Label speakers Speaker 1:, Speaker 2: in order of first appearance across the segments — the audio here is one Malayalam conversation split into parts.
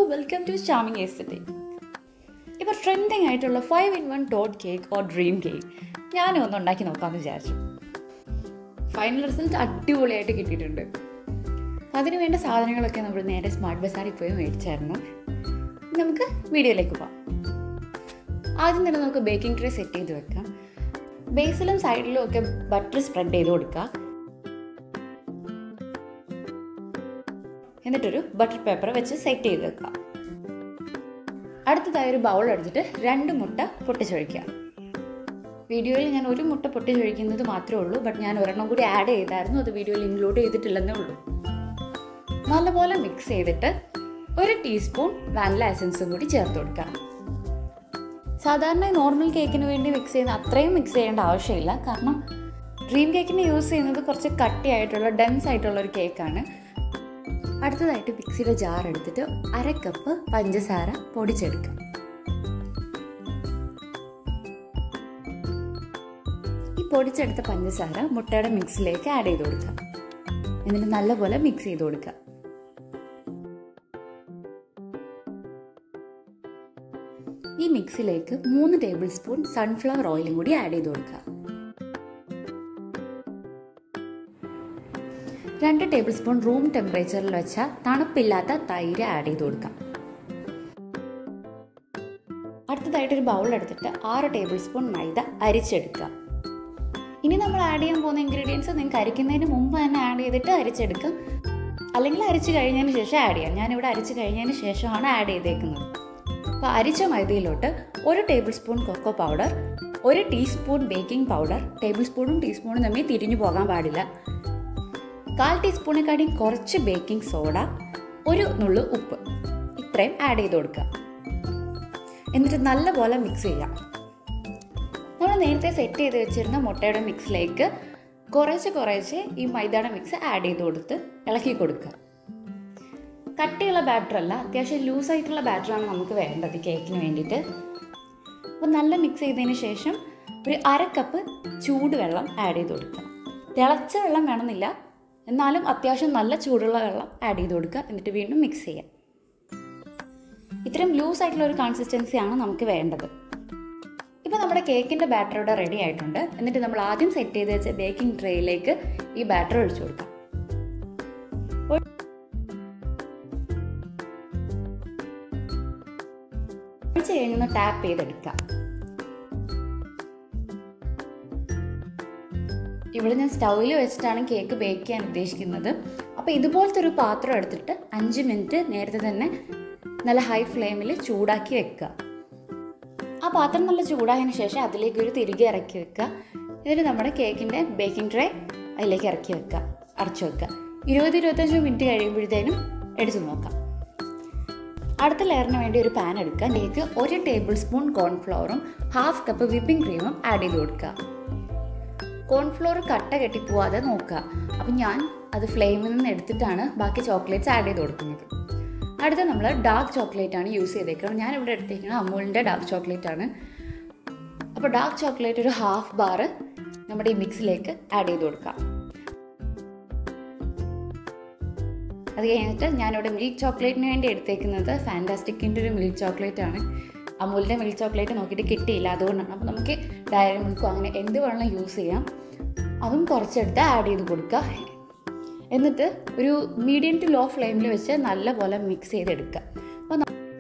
Speaker 1: വെൽക്കം ടു ചാമിങ് എസ്തറ്റിക് ഇപ്പോൾ ട്രെൻഡിങ് ആയിട്ടുള്ള five in one dot cake or dream cake ഞാനും ഒന്ന് ഉണ്ടാക്കി നോക്കാമെന്ന് വിചാരിച്ചു ഫൈനൽ റിസൾട്ട് അടിപൊളിയായിട്ട് കിട്ടിയിട്ടുണ്ട് അതിന് വേണ്ട സാധനങ്ങളൊക്കെ നമ്മൾ നേരെ സ്മാർട്ട് ബസാറിൽ പോയി മേടിച്ചായിരുന്നു ഇനി നമുക്ക് വീഡിയോയിലേക്ക് പോകാം ആദ്യം തന്നെ നമുക്ക് ബേക്കിംഗ് ട്രേ സെറ്റ് ചെയ്ത് വെക്കാം ബേസിലും സൈഡിലും ഒക്കെ ബട്ടർ സ്പ്രെഡ് ചെയ്ത് കൊടുക്കുക എന്നിട്ടൊരു ബട്ടർ പേപ്പർ വെച്ച് സെറ്റ് ചെയ്ത് വെക്കുക അടുത്തതായി ഒരു ബൗൾ എടുത്തിട്ട് രണ്ട് മുട്ട പൊട്ടിച്ചൊഴിക്കുക വീഡിയോയിൽ ഞാൻ ഒരു മുട്ട പൊട്ടിച്ചൊഴിക്കുന്നത് മാത്രമേ ഉള്ളൂ ബട്ട് ഞാൻ ഒരെണ്ണം കൂടി ആഡ് ചെയ്തായിരുന്നു അത് വീഡിയോയിൽ ഇൻക്ലൂഡ് ചെയ്തിട്ടില്ലെന്നേ ഉള്ളൂ നല്ലപോലെ മിക്സ് ചെയ്തിട്ട് ഒരു ടീസ്പൂൺ വാനില എസൻസും കൂടി ചേർത്ത് കൊടുക്കാം സാധാരണ നോർമൽ കേക്കിന് വേണ്ടി മിക്സ് ചെയ്യുന്ന അത്രയും മിക്സ് ചെയ്യേണ്ട ആവശ്യമില്ല കാരണം ഡ്രീം കേക്കിന് യൂസ് ചെയ്യുന്നത് കുറച്ച് കട്ടിയായിട്ടുള്ള ഡെൻസ് ആയിട്ടുള്ള ഒരു കേക്കാണ് അടുത്തതായിട്ട് മിക്സിയുടെ ജാർ എടുത്തിട്ട് അര കപ്പ് പഞ്ചസാര പൊടിച്ചെടുക്കാം ഈ പൊടിച്ചെടുത്ത പഞ്ചസാര മുട്ടയുടെ മിക്സിലേക്ക് ആഡ് ചെയ്ത് കൊടുക്കാം എന്നിട്ട് നല്ലപോലെ മിക്സ് ചെയ്ത് കൊടുക്കാം ഈ മിക്സിലേക്ക് മൂന്ന് ടേബിൾ സ്പൂൺ സൺഫ്ലവർ ഓയിലും കൂടി ആഡ് ചെയ്ത് കൊടുക്കുക രണ്ട് ടേബിൾ സ്പൂൺ റൂം ടെമ്പറേച്ചറിൽ വെച്ച തണുപ്പില്ലാത്ത തൈര് ആഡ് ചെയ്ത് കൊടുക്കാം അടുത്തതായിട്ട് ഒരു ബൗൾ എടുത്തിട്ട് ആറ് ടേബിൾ സ്പൂൺ മൈദ അരിച്ചെടുക്കുക ഇനി നമ്മൾ ആഡ് ചെയ്യാൻ പോകുന്ന ഇൻഗ്രീഡിയൻസ് നിങ്ങൾക്ക് അരിക്കുന്നതിന് മുമ്പ് തന്നെ ആഡ് ചെയ്തിട്ട് അരിച്ചെടുക്കാം അല്ലെങ്കിൽ അരിച്ച് കഴിഞ്ഞതിന് ശേഷം ആഡ് ചെയ്യാം ഞാനിവിടെ അരിച്ച് കഴിഞ്ഞതിന് ശേഷമാണ് ആഡ് ചെയ്തേക്കുന്നത് അപ്പോൾ അരിച്ച മൈദയിലോട്ട് ഒരു ടേബിൾ സ്പൂൺ കൊക്കോ പൗഡർ ഒരു ടീസ്പൂൺ ബേക്കിംഗ് പൗഡർ ടേബിൾ സ്പൂണും ടീസ്പൂണും തമ്മിൽ തിരിഞ്ഞു പോകാൻ പാടില്ല കാൽ ടീസ്പൂണിനെക്കാട്ടി കുറച്ച് ബേക്കിംഗ് സോഡ ഒരു നുള്ളു ഉപ്പ് ഇത്രയും ആഡ് ചെയ്ത് കൊടുക്കുക എന്നിട്ട് നല്ലപോലെ മിക്സ് ചെയ്യാം നമ്മൾ നേരത്തെ സെറ്റ് ചെയ്ത് വെച്ചിരുന്ന മുട്ടയുടെ മിക്സിലേക്ക് കുറച്ച് കുറച്ച് ഈ മൈദയുടെ മിക്സ് ആഡ് ചെയ്ത് കൊടുത്ത് ഇളക്കി കൊടുക്കുക കട്ടിയുള്ള ബാറ്റർ അല്ല അത്യാവശ്യം ലൂസ് ആയിട്ടുള്ള ബാറ്ററാണ് നമുക്ക് വേണ്ടത് കേക്കിന് വേണ്ടിയിട്ട് അപ്പോൾ നല്ല മിക്സ് ചെയ്തതിന് ശേഷം ഒരു അര കപ്പ് ചൂടുവെള്ളം ആഡ് ചെയ്ത് കൊടുക്കുക തിളച്ച വെള്ളം വേണമെന്നില്ല എന്നാലും അത്യാവശ്യം നല്ല ചൂടുള്ള വെള്ളം ആഡ് ചെയ്ത് കൊടുക്കുക എന്നിട്ട് വീണ്ടും മിക്സ് ചെയ്യാം ഇത്രയും ലൂസ് ആയിട്ടുള്ള ഒരു കൺസിസ്റ്റൻസിയാണ് നമുക്ക് വേണ്ടത് ഇപ്പോൾ നമ്മുടെ കേക്കിൻ്റെ ബാറ്റർ ഇവിടെ റെഡി ആയിട്ടുണ്ട് എന്നിട്ട് നമ്മൾ ആദ്യം സെറ്റ് ചെയ്ത് വെച്ച ബേക്കിംഗ് ട്രേയിലേക്ക് ഈ ബാറ്റർ ഒഴിച്ചു കൊടുക്കാം ഒഴിച്ച് കഴിഞ്ഞൊന്ന് ടാപ്പ് ചെയ്തെടുക്കാം ഇവിടെ ഞാൻ സ്റ്റൗവിൽ വെച്ചിട്ടാണ് കേക്ക് ബേക്ക് ചെയ്യാൻ ഉദ്ദേശിക്കുന്നത് അപ്പോൾ ഇതുപോലത്തെ ഒരു പാത്രം എടുത്തിട്ട് അഞ്ച് മിനിറ്റ് നേരത്തെ തന്നെ നല്ല ഹൈ ഫ്ലെയിമിൽ ചൂടാക്കി വെക്കുക ആ പാത്രം നല്ല ചൂടായതിനു ശേഷം അതിലേക്ക് ഒരു തിരികെ ഇറക്കി വെക്കുക എന്നിട്ട് നമ്മുടെ കേക്കിൻ്റെ ബേക്കിംഗ് ട്രേ അതിലേക്ക് ഇറക്കി വെക്കുക അടച്ചു വെക്കുക ഇരുപത് ഇരുപത്തഞ്ച് മിനിറ്റ് കഴിയുമ്പോഴത്തേനും എടുത്തു നോക്കാം അടുത്ത ലെയറിന് വേണ്ടി ഒരു പാൻ എടുക്കുക അതിലേക്ക് ഒരു ടേബിൾ സ്പൂൺ കോൺഫ്ലവറും ഹാഫ് കപ്പ് വിപ്പിംഗ് ക്രീമും ആഡ് ചെയ്ത് കൊടുക്കുക കോൺഫ്ലോർ കട്ട കെട്ടിപ്പോവാതെ നോക്കുക അപ്പം ഞാൻ അത് ഫ്ലെയിമിൽ നിന്ന് എടുത്തിട്ടാണ് ബാക്കി ചോക്ലേറ്റ്സ് ആഡ് ചെയ്ത് കൊടുക്കുന്നത് അടുത്ത നമ്മൾ ഡാർക്ക് ചോക്ലേറ്റ് ആണ് യൂസ് ചെയ്തേക്കുന്നത് ഞാൻ ഇവിടെ എടുത്തേക്കുന്നത് അമൂലിൻ്റെ ഡാർക്ക് ചോക്ലേറ്റ് ആണ് അപ്പോൾ ഡാർക്ക് ചോക്ലേറ്റ് ഒരു ഹാഫ് ബാർ നമ്മുടെ ഈ മിക്സിലേക്ക് ആഡ് ചെയ്ത് കൊടുക്കാം അത് കഴിഞ്ഞിട്ട് ഞാനിവിടെ മിൽക്ക് ചോക്ലേറ്റിന് വേണ്ടി എടുത്തേക്കുന്നത് ഫാൻറ്റാസ്റ്റിക്കിൻ്റെ ഒരു മിൽക്ക് ചോക്ലേറ്റ് ആണ് അമൂലിൻ്റെ മിൽക്ക് ചോക്ലേറ്റ് നോക്കിയിട്ട് കിട്ടിയില്ല അതുകൊണ്ടാണ് അപ്പോൾ നമുക്ക് ഡയറി മിൽക്കോ അങ്ങനെ എന്ത് വേണമെങ്കിലും യൂസ് ചെയ്യാം അതും കുറച്ചെടുത്ത് ആഡ് ചെയ്ത് കൊടുക്കുക എന്നിട്ട് ഒരു മീഡിയം ടു ലോ ഫ്ലെയിമിൽ വെച്ച് നല്ലപോലെ മിക്സ് ചെയ്തെടുക്കുക അപ്പോൾ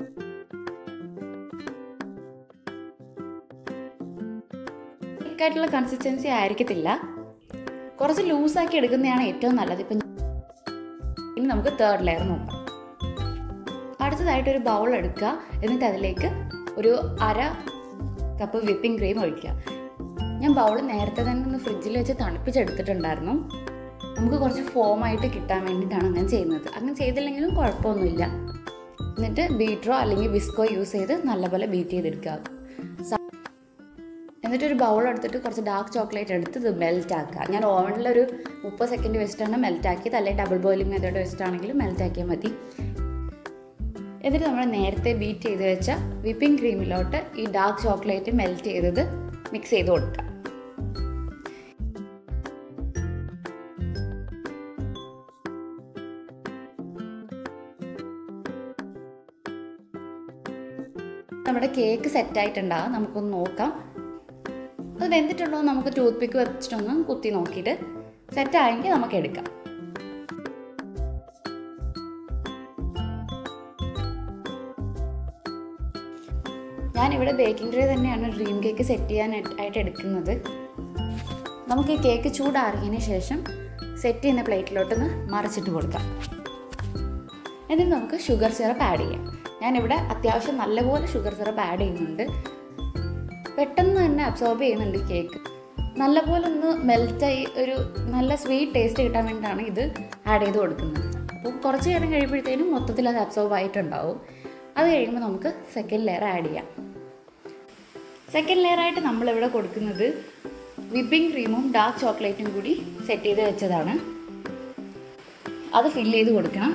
Speaker 1: ആയിട്ടുള്ള കൺസിസ്റ്റൻസി ആയിരിക്കത്തില്ല കുറച്ച് ലൂസാക്കി എടുക്കുന്നതാണ് ഏറ്റവും നല്ലത് ഇപ്പം ഇനി നമുക്ക് തേർഡ് ലെയർ നോക്കാം അടുത്തതായിട്ട് ഒരു ബൗൾ എടുക്കുക എന്നിട്ട് അതിലേക്ക് ഒരു അര കപ്പ് വിപ്പിംഗ് ക്രീം ഒഴിക്കുക ഞാൻ ബൗൾ നേരത്തെ തന്നെ ഒന്ന് ഫ്രിഡ്ജിൽ വെച്ച് തണുപ്പിച്ചെടുത്തിട്ടുണ്ടായിരുന്നു നമുക്ക് കുറച്ച് ഫോമായിട്ട് കിട്ടാൻ വേണ്ടിയിട്ടാണ് അങ്ങനെ ചെയ്യുന്നത് അങ്ങനെ ചെയ്തില്ലെങ്കിലും കുഴപ്പമൊന്നുമില്ല എന്നിട്ട് ബീറ്ററോ അല്ലെങ്കിൽ വിസ്കോ യൂസ് ചെയ്ത് നല്ലപോലെ ബീറ്റ് ചെയ്തെടുക്കുക എന്നിട്ട് ഒരു ബൗൾ എടുത്തിട്ട് കുറച്ച് ഡാർക്ക് ചോക്ലേറ്റ് എടുത്ത് ഇത് മെൽറ്റ് ആക്കുക ഞാൻ ഓവനിലൊരു മുപ്പത് സെക്കൻഡ് വെച്ചിട്ടാണ് മെൽറ്റ് ആക്കിയത് അല്ലെങ്കിൽ ഡബിൾ ബോയിലിംഗ് മെത്തേഡ് വെച്ചിട്ടാണെങ്കിലും മെൽറ്റ് ആക്കിയാൽ മതി എന്നിട്ട് നമ്മൾ നേരത്തെ ബീറ്റ് ചെയ്ത് വെച്ച വിപ്പിംഗ് ക്രീമിലോട്ട് ഈ ഡാർക്ക് ചോക്ലേറ്റ് മെൽറ്റ് ചെയ്തത് മിക്സ് ചെയ്ത് കൊടുക്കുക നമ്മുടെ കേക്ക് സെറ്റായിട്ടുണ്ടാകും നമുക്കൊന്ന് നോക്കാം അത് വെന്തിട്ടുണ്ടോ എന്ന് നമുക്ക് ടൂത്ത് പിക്ക് വെച്ചിട്ടൊന്ന് കുത്തി നോക്കിയിട്ട് സെറ്റായെങ്കിൽ നമുക്ക് എടുക്കാം ഞാനിവിടെ ബേക്കിംഗ് ട്രേ തന്നെയാണ് ഡ്രീം കേക്ക് സെറ്റ് ചെയ്യാനായിട്ട് എടുക്കുന്നത് നമുക്ക് ഈ കേക്ക് ചൂടാറിയതിന് ശേഷം സെറ്റ് ചെയ്യുന്ന പ്ലേറ്റിലോട്ടൊന്ന് മറിച്ചിട്ട് കൊടുക്കാം എന്നിട്ട് നമുക്ക് ഷുഗർ സിറപ്പ് ആഡ് ചെയ്യാം ഞാനിവിടെ അത്യാവശ്യം നല്ലപോലെ ഷുഗർ സിറപ്പ് ആഡ് ചെയ്യുന്നുണ്ട് പെട്ടെന്ന് തന്നെ അബ്സോർബ് ചെയ്യുന്നുണ്ട് ഈ കേക്ക് നല്ലപോലെ ഒന്ന് മെൽറ്റായി ഒരു നല്ല സ്വീറ്റ് ടേസ്റ്റ് കിട്ടാൻ വേണ്ടിയിട്ടാണ് ഇത് ആഡ് ചെയ്ത് കൊടുക്കുന്നത് അപ്പോൾ കുറച്ച് നേരം കഴിയുമ്പോഴത്തേനും മൊത്തത്തിൽ അത് അബ്സോർബ് ആയിട്ടുണ്ടാവും അത് കഴിയുമ്പോൾ നമുക്ക് സെക്കൻഡ് ലെയർ ആഡ് ചെയ്യാം സെക്കൻഡ് ലെയർ ആയിട്ട് നമ്മളിവിടെ കൊടുക്കുന്നത് വിപ്പിംഗ് ക്രീമും ഡാർക്ക് ചോക്ലേറ്റും കൂടി സെറ്റ് ചെയ്ത് വെച്ചതാണ് അത് ഫില്ല് ചെയ്ത് കൊടുക്കണം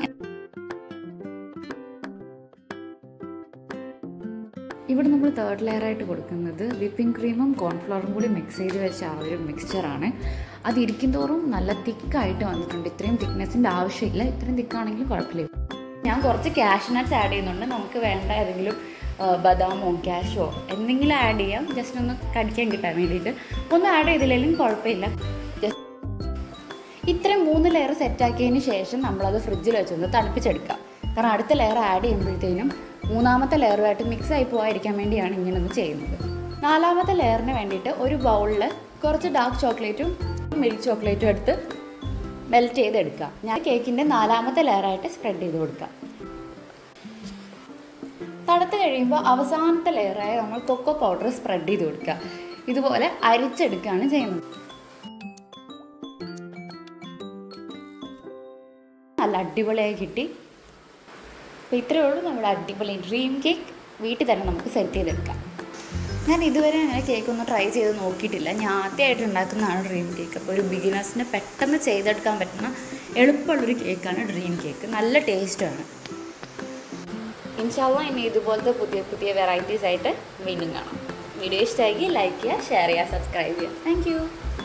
Speaker 1: ഇവിടെ നമ്മൾ തേർഡ് ലെയർ ആയിട്ട് കൊടുക്കുന്നത് വിപ്പിംഗ് ക്രീമും കോൺഫ്ലവറും കൂടി മിക്സ് ചെയ്ത് വെച്ച ആ ഒരു മിക്സ്ചറാണ് അത് ഇരിക്കുന്തോറും നല്ല തിക്കായിട്ട് വന്നിട്ടുണ്ട് ഇത്രയും തിക്നെസ്സിൻ്റെ ആവശ്യമില്ല ഇത്രയും തിക്കാണെങ്കിലും കുഴപ്പമില്ല ഞാൻ കുറച്ച് ക്യാഷ് നട്ട്സ് ആഡ് ചെയ്യുന്നുണ്ട് നമുക്ക് വേണ്ട ഏതെങ്കിലും ആ, ബദാമോ ക്യാഷോ എന്തെങ്കിലും ആഡ് ചെയ്യാം ജസ്റ്റ് ഒന്ന് കടിക്കാൻ കിട്ടാൻ വേണ്ടിയിട്ട് ഒന്നും ആഡ് ചെയ്തില്ലെങ്കിലും കുഴപ്പമില്ല Just ഇത്രയും മൂന്ന് ലെയർ സെറ്റാക്കിയതിന് ശേഷം നമ്മളത് ഫ്രിഡ്ജിൽ വെച്ചൊന്ന് തണുപ്പിച്ചെടുക്കാം കാരണം അടുത്ത ലെയർ ആഡ് ചെയ്യുമ്പോഴത്തേനും മൂന്നാമത്തെ ലെയറുമായിട്ട് മിക്സ് ആയി പോകാതിരിക്കാൻ വേണ്ടിയാണ് ഇങ്ങനെ ഒന്ന് ചെയ്യുന്നത് നാലാമത്തെ ലെയറിന് വേണ്ടിയിട്ട് ഒരു ബൗളിൽ കുറച്ച് ഡാർക്ക് ചോക്ലേറ്റും മിൽക്ക് ചോക്ലേറ്റും എടുത്ത് മെൽറ്റ് ചെയ്തെടുക്കാം ഞാൻ കേക്കിൻ്റെ നാലാമത്തെ ലെയറായിട്ട് സ്പ്രെഡ് ചെയ്ത് കൊടുക്കാം തണുത്ത് കഴിയുമ്പോൾ അവസാനത്തെ ലെയറായ നമ്മൾ കൊക്കോ പൗഡർ സ്പ്രെഡ് ചെയ്ത് കൊടുക്കുക ഇതുപോലെ അരിച്ചെടുക്കുകയാണ് ചെയ്യുന്നത് നല്ല അടിപൊളിയായി കിട്ടി അപ്പോൾ ഇത്രയേ ഉള്ളൂ നമ്മുടെ അടിപൊളി ഡ്രീം കേക്ക് വീട്ടിൽ തന്നെ നമുക്ക് സെറ്റ് ചെയ്തെടുക്കാം ഞാൻ ഇതുവരെ അങ്ങനെ കേക്ക് ഒന്നും ട്രൈ ചെയ്ത് നോക്കിയിട്ടില്ല ഞാൻ ആദ്യമായിട്ട് ഉണ്ടാക്കുന്നതാണ് ഡ്രീം കേക്ക് അപ്പോൾ ഒരു ബിഗിനേഴ്സിന് പെട്ടെന്ന് ചെയ്തെടുക്കാൻ പറ്റുന്ന എളുപ്പമുള്ളൊരു കേക്കാണ് ഡ്രീം കേക്ക് നല്ല ടേസ്റ്റാണ് ഇൻഷാല്ല ഇനി ഇതുപോലത്തെ പുതിയ പുതിയ വെറൈറ്റീസ് ആയിട്ട് വീണ്ടും കാണാം വീഡിയോ ഇഷ്ടമാക്കി ലൈക്ക് ചെയ്യുക ഷെയർ ചെയ്യുക സബ്സ്ക്രൈബ് ചെയ്യുക താങ്ക്